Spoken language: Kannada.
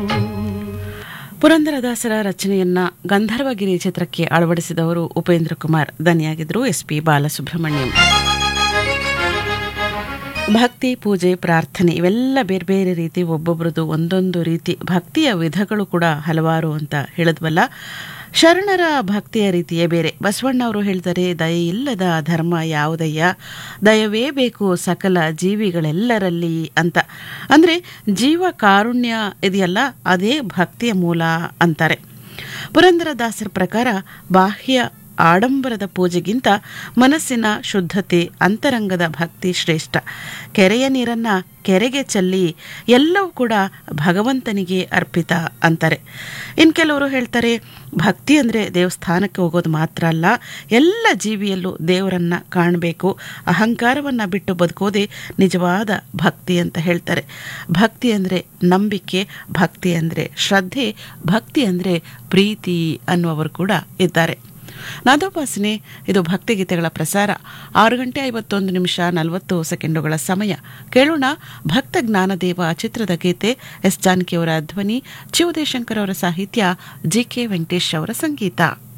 ಪುರಂದರದಾಸರ ರಚನೆಯನ್ನ ಗಂಧರ್ವಗಿರಿ ಚಿತ್ರಕ್ಕೆ ಅಳವಡಿಸಿದವರು ಉಪೇಂದ್ರ ಕುಮಾರ್ ದನಿಯಾಗಿದ್ದರು ಎಸ್ ಪಿ ಬಾಲಸುಬ್ರಹ್ಮಣ್ಯಂ ಭಕ್ತಿ ಪೂಜೆ ಪ್ರಾರ್ಥನೆ ಇವೆಲ್ಲ ಬೇರೆ ಬೇರೆ ರೀತಿ ಒಬ್ಬೊಬ್ರದ್ದು ಒಂದೊಂದು ರೀತಿ ಭಕ್ತಿಯ ವಿಧಗಳು ಕೂಡ ಹಲವಾರು ಅಂತ ಹೇಳಿದ್ವಲ್ಲ ಶರಣರ ಭಕ್ತಿಯ ರೀತಿಯೇ ಬೇರೆ ಬಸವಣ್ಣವರು ಹೇಳ್ತಾರೆ ದಯೆ ಇಲ್ಲದ ಧರ್ಮ ಯಾವುದಯ್ಯ ದಯವೇ ಬೇಕು ಸಕಲ ಜೀವಿಗಳೆಲ್ಲರಲ್ಲಿ ಅಂತ ಅಂದರೆ ಜೀವ ಕಾರುಣ್ಯ ಇದೆಯಲ್ಲ ಅದೇ ಭಕ್ತಿಯ ಮೂಲ ಅಂತಾರೆ ಪುರಂದರದಾಸರ ಪ್ರಕಾರ ಬಾಹ್ಯ ಆಡಂಬರದ ಪೂಜೆಗಿಂತ ಮನಸ್ಸಿನ ಶುದ್ಧತೆ ಅಂತರಂಗದ ಭಕ್ತಿ ಶ್ರೇಷ್ಠ ಕೆರೆಯ ನೀರನ್ನ ಕೆರೆಗೆ ಚೆಲ್ಲಿ ಎಲ್ಲವೂ ಕೂಡ ಭಗವಂತನಿಗೆ ಅರ್ಪಿತ ಅಂತಾರೆ ಇನ್ನು ಕೆಲವರು ಹೇಳ್ತಾರೆ ಭಕ್ತಿ ಅಂದರೆ ದೇವಸ್ಥಾನಕ್ಕೆ ಹೋಗೋದು ಮಾತ್ರ ಅಲ್ಲ ಎಲ್ಲ ಜೀವಿಯಲ್ಲೂ ದೇವರನ್ನ ಕಾಣಬೇಕು ಅಹಂಕಾರವನ್ನು ಬಿಟ್ಟು ಬದುಕೋದೇ ನಿಜವಾದ ಭಕ್ತಿ ಅಂತ ಹೇಳ್ತಾರೆ ಭಕ್ತಿ ಅಂದರೆ ನಂಬಿಕೆ ಭಕ್ತಿ ಅಂದರೆ ಶ್ರದ್ಧೆ ಭಕ್ತಿ ಅಂದರೆ ಪ್ರೀತಿ ಅನ್ನುವರು ಕೂಡ ಇದ್ದಾರೆ ನಾದೋಪಾಸನೆ ಇದು ಭಕ್ತಿಗೀತೆಗಳ ಪ್ರಸಾರ ಆರು ಗಂಟೆ ಐವತ್ತೊಂದು ನಿಮಿಷ ನಲವತ್ತು ಸೆಕೆಂಡುಗಳ ಸಮಯ ಕೇಳೋಣ ಭಕ್ತ ಜ್ಞಾನದೇವ ಚಿತ್ರದ ಗೀತೆ ಎಸ್ ಜಾನಕಿಯವರ ಧ್ವನಿ ಚಿವುದೇಶಂಕರ್ ಅವರ ಸಾಹಿತ್ಯ ಜಿ ಕೆ ವೆಂಕಟೇಶ್ ಅವರ ಸಂಗೀತ